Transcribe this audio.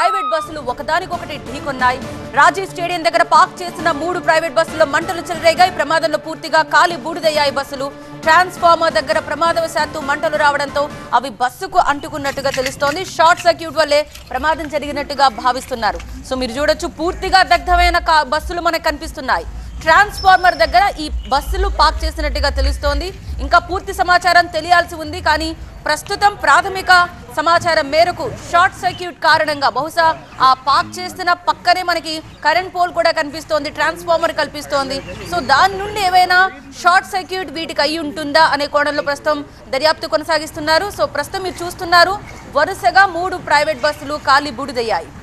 private బస్సులు ఒకదానికొకటి ఢీకొన్నాయి రాజీవ్ స్టేడియం దగ్గర పార్క్ చేసిన మూడు ప్రైవేట్ బస్సుల్లో మంటలు చెలరేగాయి ప్రమాదంలో పూర్తిగా కాలి బూడిదయ్యాయి బస్సులు ట్రాన్స్ఫార్మర్ దగ్గర ప్రమాదవశాత్తు మంటలు రావడంతో అవి బస్సుకు అంటుకున్నట్టుగా తెలుస్తోంది షార్ట్ సర్క్యూట్ వల్లే ప్రమాదం జరిగినట్టుగా భావిస్తున్నారు సో మీరు చూడొచ్చు పూర్తిగా దగ్ధమైన కా- బస్సులు మనకు కనిపిస్తున్నాయి ట్రాన్స్ఫార్మర్ దగ్గర ఈ బస్సులు పార్క్ చేసినట్టుగా తెలుస్తోంది ఇంకా పూర్తి సమాచారం తెలియాల్సి ఉంది కానీ ప్రస్తుతం ప్రాథమిక సమాచారం మేరకు షార్ట్ సర్క్యూట్ కారణంగా బహుశా ఆ పార్క్ చేస్తున్న పక్కనే మనకి కరెంట్ పోల్ కూడా కనిపిస్తోంది ట్రాన్స్ఫార్మర్ కల్పిస్తోంది సో దాని నుండి ఏవైనా షార్ట్ సర్క్యూట్ వీటికి అయి ఉంటుందా అనే కోణంలో ప్రస్తుతం దర్యాప్తు కొనసాగిస్తున్నారు సో ప్రస్తుతం మీరు చూస్తున్నారు వరుసగా మూడు ప్రైవేట్ బస్సులు ఖాళీ బూడిదయ్యాయి